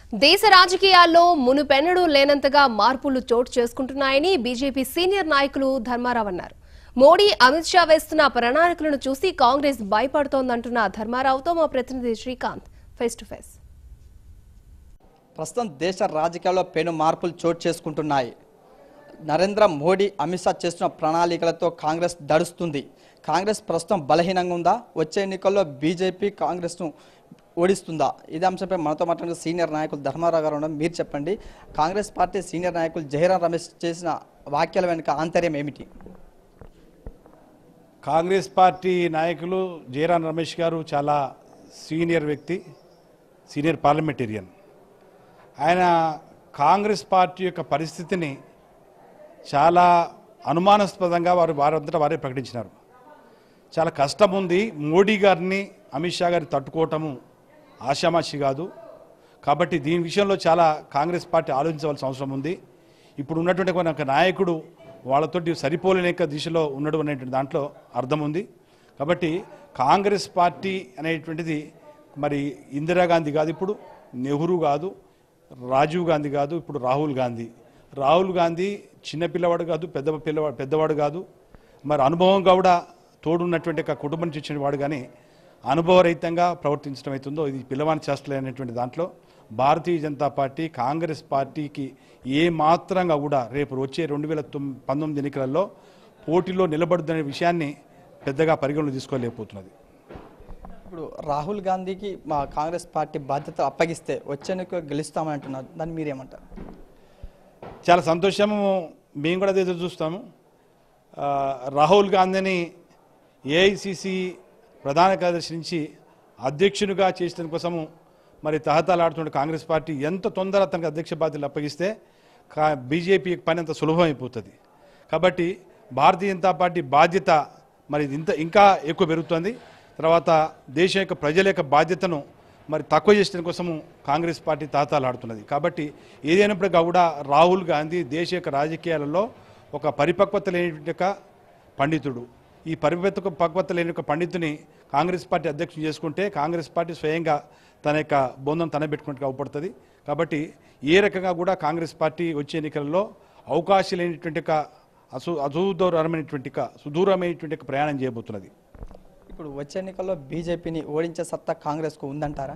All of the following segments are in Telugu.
దేశ రాజకీయాల్లో మునుపెన్నడూ లేనంతగా మార్పులు చోటు చేసుకుంటున్నాయని బీజేపీ సీనియర్ నాయకులు ధర్మారావు అన్నారు మోడీ అమిత్ షా వేస్తున్న ప్రణాళికలను చూసి కాంగ్రెస్ భయపడుతోందంటున్న ధర్మారావుతో మా ప్రతినిధి శ్రీకాంత్ ఫేస్ టు ఫేస్ ప్రస్తుతం దేశ రాజకీయాల్లో పెను మార్పులు చోటు చేసుకుంటున్నాయి నరేంద్ర మోడీ అమిత్ షా చేస్తున్న ప్రణాళికలతో కాంగ్రెస్ దడుస్తుంది కాంగ్రెస్ ప్రస్తుతం బలహీనంగా ఉందా వచ్చే ఎన్నికల్లో బీజేపీ కాంగ్రెస్ను ఓడిస్తుందా ఇదే అంశంపై మనతో మాట్లాడిన సీనియర్ నాయకులు ధర్మారావు గారు ఉన్నారు మీరు చెప్పండి కాంగ్రెస్ పార్టీ సీనియర్ నాయకులు జహీరాం రమేష్ చేసిన వ్యాఖ్యల వెనుక ఆంతర్యం ఏమిటి కాంగ్రెస్ పార్టీ నాయకులు జయరాం రమేష్ గారు చాలా సీనియర్ వ్యక్తి సీనియర్ పార్లమెంటేరియన్ ఆయన కాంగ్రెస్ పార్టీ యొక్క పరిస్థితిని చాలా అనుమానాస్పదంగా వారు వారంతటా వారే ప్రకటించినారు చాలా కష్టం ఉంది మోడీ గారిని అమిత్ షా గారిని తట్టుకోవటము ఆషామాషి కాదు కాబట్టి దీని విషయంలో చాలా కాంగ్రెస్ పార్టీ ఆలోచించవలసిన అవసరం ఉంది ఇప్పుడు ఉన్నటువంటి ఒక నాయకుడు వాళ్ళతోటి సరిపోలేనిక దిశలో ఉండడం అనేటువంటి దాంట్లో అర్థం ఉంది కాబట్టి కాంగ్రెస్ పార్టీ అనేటువంటిది మరి ఇందిరాగాంధీ కాదు ఇప్పుడు నెహ్రూ కాదు రాజీవ్ గాంధీ కాదు ఇప్పుడు రాహుల్ గాంధీ రాహుల్ గాంధీ చిన్న పిల్లవాడు కాదు పెద్ద పిల్లవాడు పెద్దవాడు కాదు మరి అనుభవం కూడా తోడున్నటువంటి ఒక కుటుంబం నుంచి వచ్చిన వాడు కానీ అనుభవరహితంగా ప్రవర్తించడం అవుతుందో ఇది పిల్లవాని చేస్తలే అనేటువంటి దాంట్లో భారతీయ జనతా పార్టీ కాంగ్రెస్ పార్టీకి ఏ మాత్రంగా కూడా రేపు వచ్చే రెండు వేల తొమ్ పంతొమ్మిది ఎన్నికలలో పోటీలో నిలబడుతున్న విషయాన్ని పెద్దగా పరిగణలో తీసుకోలేకపోతున్నది ఇప్పుడు రాహుల్ గాంధీకి మా కాంగ్రెస్ పార్టీ బాధ్యత అప్పగిస్తే వచ్చే ఎన్నికల్లో గెలుస్తామని అంటున్నారు దాన్ని మీరేమంటారు చాలా సంతోషము మేము కూడా అదే ఎదురు చూస్తాము ఆ, రాహుల్ గాంధీని ఏఐసిసి ప్రధాన కార్యదర్శి నుంచి అధ్యక్షునిగా చేసిన కోసము మరి తహతలాడుతున్న కాంగ్రెస్ పార్టీ ఎంత తొందర తనకు అధ్యక్ష బాధ్యతలు అప్పగిస్తే కా బీజేపీ పని అంత సులభం అయిపోతుంది కాబట్టి భారతీయ జనతా పార్టీ బాధ్యత మరి ఇంత ఇంకా ఎక్కువ పెరుగుతుంది తర్వాత దేశం యొక్క ప్రజల యొక్క బాధ్యతను మరి తక్కువ చేసిన కోసము కాంగ్రెస్ పార్టీ తాతాలాడుతున్నది కాబట్టి ఏదైనప్పటికీ కూడా రాహుల్ గాంధీ దేశ యొక్క రాజకీయాలలో ఒక పరిపక్వత లేని యొక్క పండితుడు ఈ పరిపక్వ పక్వత లేని ఒక పండితుని కాంగ్రెస్ పార్టీ అధ్యక్షుడు చేసుకుంటే కాంగ్రెస్ పార్టీ స్వయంగా తన యొక్క బొందం తన పెట్టుకున్నట్టుగా అవుపడుతుంది కాబట్టి ఏ రకంగా కూడా కాంగ్రెస్ పార్టీ వచ్చే ఎన్నికలలో అవకాశం లేనిటువంటి ఒక అసు అసూదూరమైనటువంటి ఒక సుదూరమైనటువంటి ఒక ప్రయాణం చేయబోతున్నది ఇప్పుడు వచ్చే ఎన్నికల్లో బీజేపీని ఓడించే సత్తా కాంగ్రెస్కు ఉందంటారా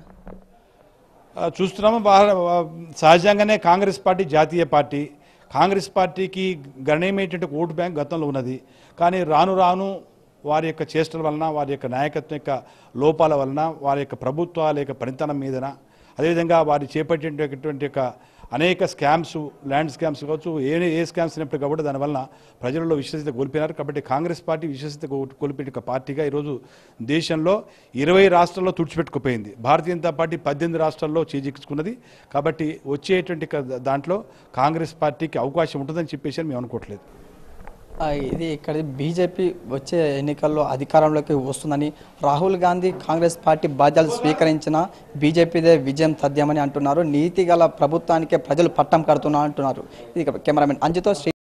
ఆ, చూస్తున్నాము బా- బా- సహజంగానే కాంగ్రెస్ పార్టీ జాతీయ పార్టీ కాంగ్రెస్ పార్టీకి గణనీయమైనటువంటి ఓటు బ్యాంక్ గతంలో ఉన్నది కానీ రాను రాను వారి యొక్క చేష్టల వలన వారి యొక్క నాయకత్వం యొక్క లోపాల వలన వారి యొక్క ప్రభుత్వాల యొక్క పనితనం మీదన అదేవిధంగా వారి చేపట్టేటటువంటి యొక్క అనేక స్కామ్స్ ల్యాండ్ స్కామ్స్ కావచ్చు ఏ ఏ స్కామ్స్ అయినప్పటికీ కూడా దానివల్ల ప్రజలలో విశ్వసిత కోల్పోయినారు కాబట్టి కాంగ్రెస్ పార్టీ విశ్వసిత కో- కోల్పోయిన ఒక పార్టీగా ఈరోజు దేశంలో ఇరవై రాష్ట్రాల్లో తుడిచిపెట్టుకుపోయింది భారతీయ జనతా పార్టీ పద్దెనిమిది రాష్ట్రాల్లో చేజిక్కించుకున్నది కాబట్టి వచ్చేటువంటి క- దాంట్లో కాంగ్రెస్ పార్టీకి అవకాశం ఉంటుందని చెప్పేసి అని మేము అనుకోవట్లేదు ఆ, ఇది ఇక్కడ బీజేపీ వచ్చే ఎన్నికల్లో అధికారంలోకి వస్తుందని రాహుల్ గాంధీ కాంగ్రెస్ పార్టీ బాధ్యతలు స్వీకరించిన బీజేపీదే విజయం తథ్యమని అంటున్నారు నీతి గల ప్రభుత్వానికే ప్రజలు పట్టం కడుతున్నా అంటున్నారు ఇది కెమెరామెన్ అంజితో శ్రీ